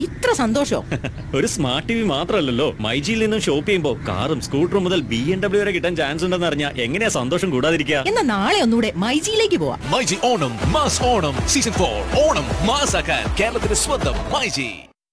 ഇത്ര സന്തോഷോ ഒരു smart T V മാത്രമല്ലല്ലോ മൈജിയിൽ നിന്നും ഷോപ്പ് ചെയ്യുമ്പോൾ കാറും സ്കൂട്ടറും മുതൽ ബി എം ഡബ്ല്യു വരെ കിട്ടാൻ ചാൻസ് ഉണ്ടെന്ന് അറിഞ്ഞാൽ എങ്ങനെയാ സന്തോഷം കൂടാതിരിക്കുക എന്നാ നാളെ ഒന്നുകൂടെ മൈജിയിലേക്ക് പോവാം myG Onam mass Onam season for Onam മാസാക്കാൻ കേരളത്തിന്റെ സ്വന്തം myG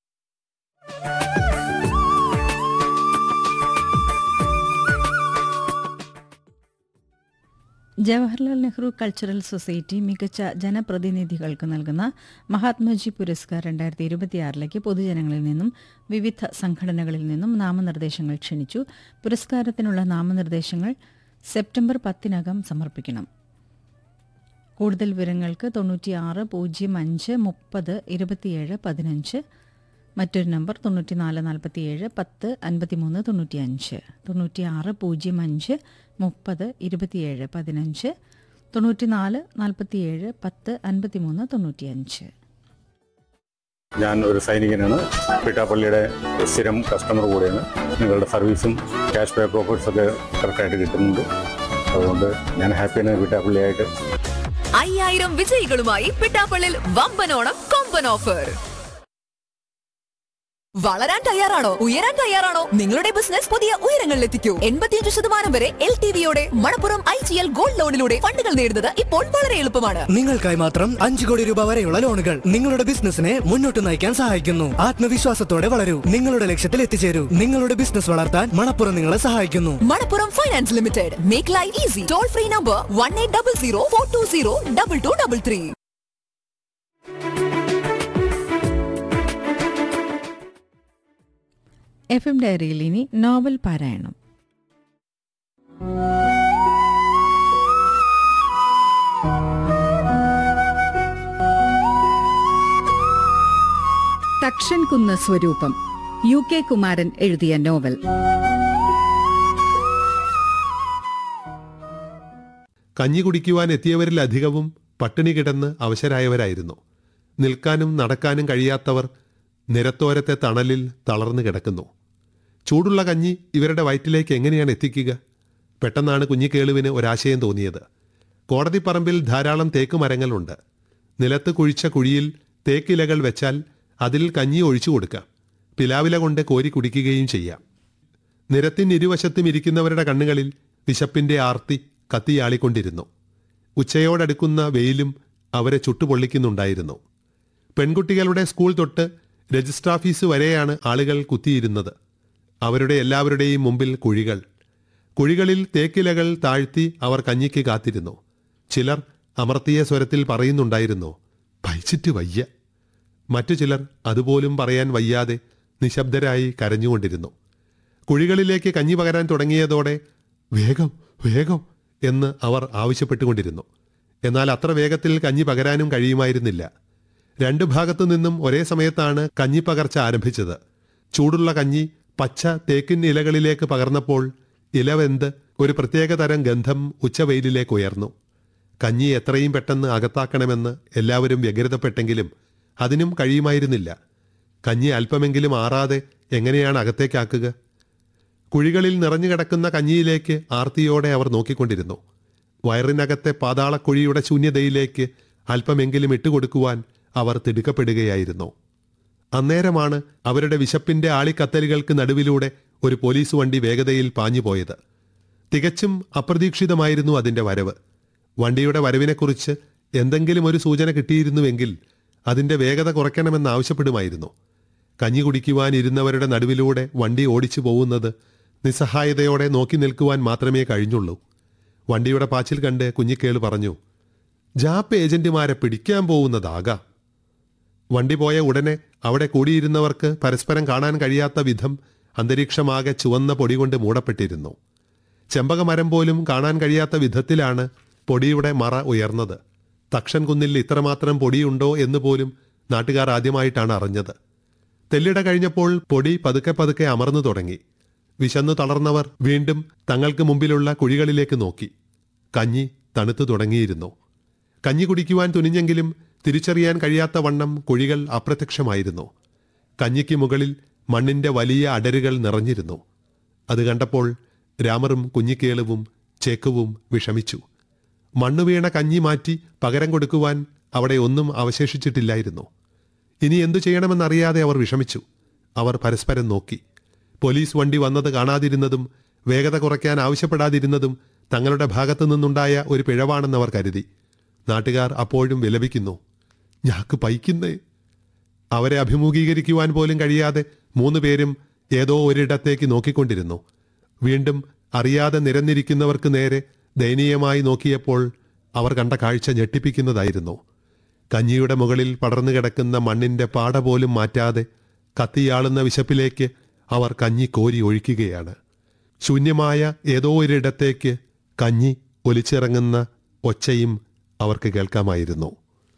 Jawaharlal Nehru cultural society മികച്ച ജനപ്രതിനിധികൾക്ക് നൽകുന്ന മഹാത്മജി പുരസ്കാർ രണ്ടായിരത്തി ഇരുപത്തിയാറിലേക്ക് പൊതുജനങ്ങളിൽ നിന്നും വിവിധ സംഘടനകളിൽ നിന്നും നാമനിർദ്ദേശങ്ങൾ ക്ഷണിച്ചു പുരസ്കാരത്തിനുള്ള നാമനിർദ്ദേശങ്ങൾ സെപ്റ്റംബർ പത്തിനകം സമർപ്പിക്കണം കൂടുതൽ വിവരങ്ങൾക്ക് തൊണ്ണൂറ്റിയാറ് പൂജ്യം അഞ്ച് മുപ്പത് ഇരുപത്തിയേഴ് പതിനഞ്ച് മറ്റൊരു നമ്പർ തൊണ്ണൂറ്റിനാല് നാൽപ്പത്തിയേഴ് പത്ത് അൻപത്തിമൂന്ന് തൊണ്ണൂറ്റിയഞ്ച് തൊണ്ണൂറ്റിയാറ് പൂജ്യം അഞ്ച് മുപ്പത് ഇരുപത്തിയേഴ് പതിനഞ്ച് തൊണ്ണൂറ്റിനാല് നാൽപ്പത്തിയേഴ് പത്ത് അൻപത്തിമൂന്ന് തൊണ്ണൂറ്റിയഞ്ച് ഞാൻ ഒരു സൈനികനാണ് പിട്ടാപ്പള്ളിയുടെ സ്ഥിരം കസ്റ്റമർ കൂടെയാണ് നിങ്ങളുടെ സർവീസും ക്യാഷ് പേ പ്രോഫിറ്റ്സ് ഒക്കെ കറക്റ്റായിട്ട് കിട്ടുന്നുണ്ട് അതുകൊണ്ട് ഞാൻ ഹാപ്പിയാണ് പിട്ടാപ്പള്ളിയായിട്ട് അയ്യായിരം വിജയികളുമായി പിട്ടാപ്പള്ളിൽ വമ്പനോണം കൊമ്പൻ ഓഫർ വളരാൻ തയ്യാറാണോ ഉയരാൻ തയ്യാറാണോ നിങ്ങളുടെ ബിസിനസ് പുതിയ ഉയരങ്ങളിലെത്തിക്കൂ എൺപത്തിയഞ്ച് ശതമാനം വരെ എൽ ടി വിയോടെ Manappuram I G L gold ലോണിലൂടെ ഫണ്ടുകൾ നേടുന്നത് ഇപ്പോൾ വളരെ എളുപ്പമാണ് നിങ്ങൾക്കായി മാത്രം അഞ്ചു കോടി രൂപ വരെയുള്ള ലോണുകൾ നിങ്ങളുടെ ബിസിനസിനെ മുന്നോട്ട് നയിക്കാൻ സഹായിക്കുന്നു ആത്മവിശ്വാസത്തോടെ വളരൂ നിങ്ങളുടെ ലക്ഷ്യത്തിൽ എത്തിച്ചേരൂ നിങ്ങളുടെ ബിസിനസ് വളർത്താൻ മണപ്പുറം നിങ്ങളെ സഹായിക്കുന്നു Manappuram finance limited make life easy toll free number one eight double zero four two zero double two double three F M ഡയറിയിൽ ഇനി നോവൽ പാരായണം തക്ഷൻ കുന്ന് സ്വരൂപം യു കെ കുമാരൻ എഴുതിയ നോവൽ കഞ്ഞി കുടിക്കുവാൻ എത്തിയവരിലധികവും പട്ടിണി കിടന്ന് അവശരായവരായിരുന്നു നിൽക്കാനും നടക്കാനും കഴിയാത്തവർ നിരത്തോരത്തെ തണലിൽ തളർന്നു കിടക്കുന്നു ചൂടുള്ള കഞ്ഞി ഇവരുടെ വയറ്റിലേക്ക് എങ്ങനെയാണ് എത്തിക്കുക പെട്ടെന്നാണ് കുഞ്ഞിക്കേളുവിന് ഒരാശയം തോന്നിയത് കോടതിപ്പറമ്പിൽ ധാരാളം തേക്ക് മരങ്ങളുണ്ട് നിലത്ത് കുഴിച്ച കുഴിയിൽ തേക്കിലകൾ വെച്ചാൽ അതിൽ കഞ്ഞി ഒഴിച്ചു കൊടുക്കാം പിലാവില കൊണ്ട് കോരി കുടിക്കുകയും ചെയ്യാം നിരത്തിനിരുവശത്തും ഇരിക്കുന്നവരുടെ കണ്ണുകളിൽ വിശപ്പിന്റെ ആർത്തി കത്തിയാളിക്കൊണ്ടിരുന്നു ഉച്ചയോടടുക്കുന്ന വെയിലും അവരെ ചുട്ടുപൊള്ളിക്കുന്നുണ്ടായിരുന്നു പെൺകുട്ടികളുടെ സ്കൂൾ തൊട്ട് രജിസ്റ്റർ ഓഫീസ് വരെയാണ് ആളുകൾ കുത്തിയിരുന്നത് അവരുടെ എല്ലാവരുടെയും മുമ്പിൽ കുഴികൾ കുഴികളിൽ തേക്കിലകൾ താഴ്ത്തി അവർ കഞ്ഞിക്ക് കാത്തിരുന്നു ചിലർ അമർത്തിയ സ്വരത്തിൽ പറയുന്നുണ്ടായിരുന്നു ഭയിച്ചിട്ട് വയ്യ മറ്റു ചിലർ അതുപോലും പറയാൻ വയ്യാതെ നിശബ്ദരായി കരഞ്ഞുകൊണ്ടിരുന്നു കുഴികളിലേക്ക് കഞ്ഞി പകരാൻ തുടങ്ങിയതോടെ വേഗം വേഗം എന്ന് അവർ ആവശ്യപ്പെട്ടുകൊണ്ടിരുന്നു എന്നാൽ അത്ര വേഗത്തിൽ കഞ്ഞി പകരാനും കഴിയുമായിരുന്നില്ല രണ്ടു ഭാഗത്തു നിന്നും ഒരേ സമയത്താണ് കഞ്ഞി പകർച്ച ആരംഭിച്ചത് ചൂടുള്ള കഞ്ഞി പച്ച തേക്കിൻ ഇലകളിലേക്ക് പകർന്നപ്പോൾ ഇലവെന്ത് ഒരു പ്രത്യേക തരം ഗന്ധം ഉച്ചവെയിലിലേക്ക് ഉയർന്നു കഞ്ഞി എത്രയും പെട്ടെന്ന് അകത്താക്കണമെന്ന് എല്ലാവരും വ്യഗ്രതപ്പെട്ടെങ്കിലും അതിനും കഴിയുമായിരുന്നില്ല കഞ്ഞി അല്പമെങ്കിലും ആറാതെ എങ്ങനെയാണ് അകത്തേക്കാക്കുക കുഴികളിൽ നിറഞ്ഞു കിടക്കുന്ന കഞ്ഞിയിലേക്ക് ആർത്തിയോടെ അവർ നോക്കിക്കൊണ്ടിരുന്നു വയറിനകത്തെ പാതാളക്കുഴിയുടെ ശൂന്യതയിലേക്ക് അല്പമെങ്കിലും ഇട്ടുകൊടുക്കുവാൻ അവർ തിടുക്കപ്പെടുകയായിരുന്നു അന്നേരമാണ് അവരുടെ വിശപ്പിന്റെ ആളിക്കത്തലുകൾക്ക് നടുവിലൂടെ ഒരു പോലീസ് വണ്ടി വേഗതയിൽ പാഞ്ഞുപോയത് തികച്ചും അപ്രതീക്ഷിതമായിരുന്നു അതിന്റെ വരവ് വണ്ടിയുടെ വരവിനെക്കുറിച്ച് എന്തെങ്കിലും ഒരു സൂചന കിട്ടിയിരുന്നുവെങ്കിൽ അതിന്റെ വേഗത കുറയ്ക്കണമെന്ന് ആവശ്യപ്പെടുമായിരുന്നു കഞ്ഞി കുടിക്കുവാൻ ഇരുന്നവരുടെ നടുവിലൂടെ വണ്ടി ഓടിച്ചു പോകുന്നത് നിസ്സഹായതയോടെ നോക്കി നിൽക്കുവാൻ മാത്രമേ കഴിഞ്ഞുള്ളൂ വണ്ടിയുടെ പാച്ചിൽ കണ്ട് കുഞ്ഞിക്കേള് പറഞ്ഞു ജാപ്പ് ഏജന്റുമാരെ പിടിക്കാൻ പോകുന്നതാകാം വണ്ടി പോയ ഉടനെ അവിടെ കൂടിയിരുന്നവർക്ക് പരസ്പരം കാണാൻ കഴിയാത്ത വിധം അന്തരീക്ഷമാകെ ചുവന്ന പൊടി കൊണ്ട് മൂടപ്പെട്ടിരുന്നു ചെമ്പകമരം പോലും കാണാൻ കഴിയാത്ത വിധത്തിലാണ് പൊടിയുടെ മറ ഉയർന്നത് തക്ഷൻ കുന്നിൽ ഇത്രമാത്രം പൊടിയുണ്ടോ എന്ന് പോലും നാട്ടുകാർ ആദ്യമായിട്ടാണ് അറിഞ്ഞത് തെല്ലിട കഴിഞ്ഞപ്പോൾ പൊടി പതുക്കെ പതുക്കെ അമർന്നു തുടങ്ങി വിശന്നു തളർന്നവർ വീണ്ടും തങ്ങൾക്ക് മുമ്പിലുള്ള കുഴികളിലേക്ക് നോക്കി കഞ്ഞി തണുത്തു തുടങ്ങിയിരുന്നു കഞ്ഞി കുടിക്കുവാൻ തുനിഞ്ഞെങ്കിലും തിരിച്ചറിയാൻ കഴിയാത്ത വണ്ണം കുഴികൾ അപ്രത്യക്ഷമായിരുന്നു കഞ്ഞിക്ക് മുകളിൽ മണ്ണിന്റെ വലിയ അടരുകൾ നിറഞ്ഞിരുന്നു അത് കണ്ടപ്പോൾ രാമറും കുഞ്ഞിക്കേളുവും ചേക്കുവും വിഷമിച്ചു മണ്ണു വീണ കഞ്ഞി മാറ്റി പകരം കൊടുക്കുവാൻ അവിടെ ഒന്നും അവശേഷിച്ചിട്ടില്ലായിരുന്നു ഇനി എന്തു ചെയ്യണമെന്നറിയാതെ അവർ വിഷമിച്ചു അവർ പരസ്പരം നോക്കി പോലീസ് വണ്ടി വന്നത് കാണാതിരുന്നതും വേഗത കുറയ്ക്കാൻ ആവശ്യപ്പെടാതിരുന്നതും തങ്ങളുടെ ഭാഗത്തു നിന്നുണ്ടായ ഒരു പിഴവാണെന്ന് അവർ കരുതി നാട്ടുകാർ അപ്പോഴും വിലപിക്കുന്നു ഞാക്ക് പൈക്കുന്നേ അവരെ അഭിമുഖീകരിക്കുവാൻ പോലും കഴിയാതെ മൂന്ന് പേരും ഏതോ ഒരിടത്തേക്ക് നോക്കിക്കൊണ്ടിരുന്നു വീണ്ടും അറിയാതെ നിരന്നിരിക്കുന്നവർക്ക് നേരെ ദയനീയമായി നോക്കിയപ്പോൾ അവർ കണ്ട കാഴ്ച ഞെട്ടിപ്പിക്കുന്നതായിരുന്നു കഞ്ഞിയുടെ മുകളിൽ പടർന്നു കിടക്കുന്ന മണ്ണിന്റെ പാട പോലും മാറ്റാതെ കത്തിയാളുന്ന വിശപ്പിലേക്ക് അവർ കഞ്ഞി കോരി ഒഴിക്കുകയാണ് ശൂന്യമായ ഏതോ ഒരിടത്തേക്ക് കഞ്ഞി ഒലിച്ചിറങ്ങുന്ന ഒച്ചയും അവർക്ക് കേൾക്കാമായിരുന്നു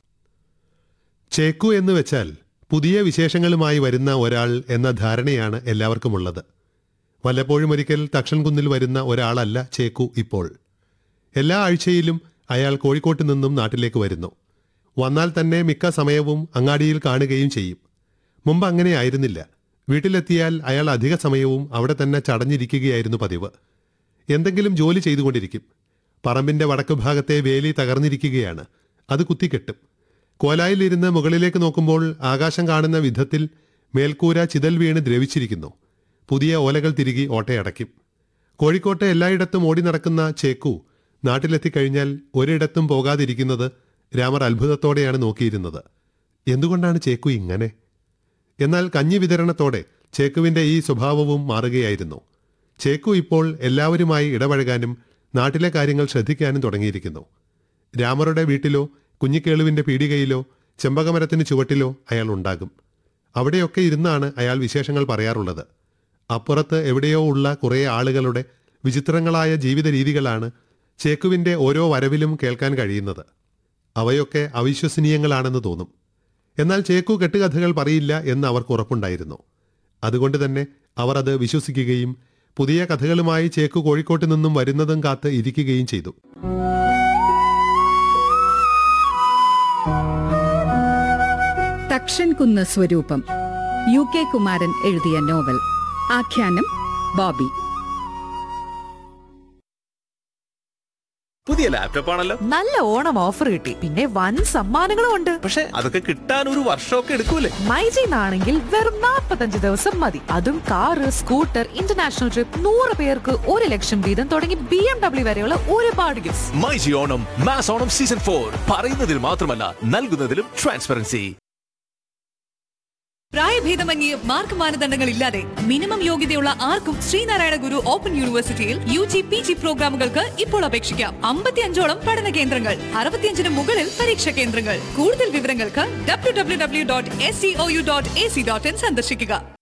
ചേക്കു എന്ന് വെച്ചാൽ പുതിയ വിശേഷങ്ങളുമായി വരുന്ന ഒരാൾ എന്ന ധാരണയാണ് എല്ലാവർക്കുമുള്ളത് വല്ലപ്പോഴും ഒരിക്കൽ തക്ഷൻകുന്നിൽ വരുന്ന ഒരാളല്ല ചേക്കു ഇപ്പോൾ എല്ലാ ആഴ്ചയിലും അയാൾ കോഴിക്കോട്ട് നിന്നും നാട്ടിലേക്ക് വരുന്നു വന്നാൽ തന്നെ മിക്ക സമയവും അങ്ങാടിയിൽ കാണുകയും ചെയ്യും മുമ്പ് അങ്ങനെയായിരുന്നില്ല വീട്ടിലെത്തിയാൽ അയാൾ അധിക സമയവും അവിടെ തന്നെ ചടഞ്ഞിരിക്കുകയായിരുന്നു പതിവ് എന്തെങ്കിലും ജോലി ചെയ്തുകൊണ്ടിരിക്കും പറമ്പിന്റെ വടക്കു ഭാഗത്തെ വേലി തകർന്നിരിക്കുകയാണ് അത് കുത്തിക്കെട്ടും കോലായിലിരുന്ന് മുകളിലേക്ക് നോക്കുമ്പോൾ ആകാശം കാണുന്ന വിധത്തിൽ മേൽക്കൂര ചിതൽ വീണ് ദ്രവിച്ചിരിക്കുന്നു പുതിയ ഓലകൾ തിരികെ ഓട്ടയടയ്ക്കും കോഴിക്കോട്ടെ എല്ലായിടത്തും ഓടി നടക്കുന്ന ചേക്കു നാട്ടിലെത്തിക്കഴിഞ്ഞാൽ ഒരിടത്തും പോകാതിരിക്കുന്നത് രാമർ അത്ഭുതത്തോടെയാണ് നോക്കിയിരുന്നത് എന്തുകൊണ്ടാണ് ചേക്കു ഇങ്ങനെ എന്നാൽ കഞ്ഞി വിതരണത്തോടെ ചേക്കുവിന്റെ ഈ സ്വഭാവവും മാറുകയായിരുന്നു ചേക്കു ഇപ്പോൾ എല്ലാവരുമായി ഇടപഴകാനും നാട്ടിലെ കാര്യങ്ങൾ ശ്രദ്ധിക്കാനും തുടങ്ങിയിരിക്കുന്നു രാമറുടെ വീട്ടിലോ കുഞ്ഞിക്കേളുവിന്റെ പീടികയിലോ ചെമ്പകമരത്തിന് ചുവട്ടിലോ അയാൾ ഉണ്ടാകും അവിടെയൊക്കെ ഇരുന്നാണ് അയാൾ വിശേഷങ്ങൾ പറയാറുള്ളത് അപ്പുറത്ത് എവിടെയോ ഉള്ള കുറേ ആളുകളുടെ വിചിത്രങ്ങളായ ജീവിത രീതികളാണ് ചേക്കുവിന്റെ ഓരോ വരവിലും കേൾക്കാൻ കഴിയുന്നത് അവയൊക്കെ അവിശ്വസനീയങ്ങളാണെന്ന് തോന്നും എന്നാൽ ചേക്കു കെട്ടുകഥകൾ പറയില്ല എന്ന് അവർക്ക് ഉറപ്പുണ്ടായിരുന്നു അതുകൊണ്ട് തന്നെ അവർ അത് വിശ്വസിക്കുകയും പുതിയ കഥകളുമായി ചേക്കു കോഴിക്കോട്ട് നിന്നും വരുന്നതും കാത്ത് ഇരിക്കുകയും ചെയ്തു തക്ഷൻകുന്ന് സ്വരൂപം യു കെ കുമാരൻ എഴുതിയ നോവൽ ആഖ്യാനം ബോബി പുതിയ ലാപ്ടോപ്പ് ആണല്ലോ നല്ല ഓണം ഓഫർ കിട്ടി പിന്നെ വൻ സമ്മാനങ്ങളും ഉണ്ട് പക്ഷെ അതൊക്കെ കിട്ടാൻ ഒരു വർഷമൊക്കെ എടുക്കൂലേ മൈജിന്നാണെങ്കിൽ വെറും 45 ദിവസം മതി അതും കാറ് സ്കൂട്ടർ ഇന്റർനാഷണൽ ട്രിപ്പ് നൂറ് പേർക്ക് ഒരു ലക്ഷം വീതം തുടങ്ങി ബി എം ഡബ്ല്യു വരെയുള്ള ഒരുപാട് gifts myG Onam mass Onam season for പറയുന്നതിൽ മാത്രമല്ല നൽകുന്നതിലും ട്രാൻസ്പെറൻസി പ്രായഭേദമന്യേ മാർക്ക് മാനദണ്ഡങ്ങൾ ഇല്ലാതെ മിനിമം യോഗ്യതയുള്ള ആർക്കും ശ്രീനാരായണ ഗുരു ഓപ്പൺ യൂണിവേഴ്സിറ്റിയിൽ യു ജി പി ജി പ്രോഗ്രാമുകൾക്ക് ഇപ്പോൾ അപേക്ഷിക്കാം അമ്പത്തിയഞ്ചോളം പഠന കേന്ദ്രങ്ങൾ അറുപത്തിയഞ്ചിന് മുകളിൽ പരീക്ഷാ കേന്ദ്രങ്ങൾ കൂടുതൽ വിവരങ്ങൾക്ക് W W W dot S C O U dot A C dot in സന്ദർശിക്കുക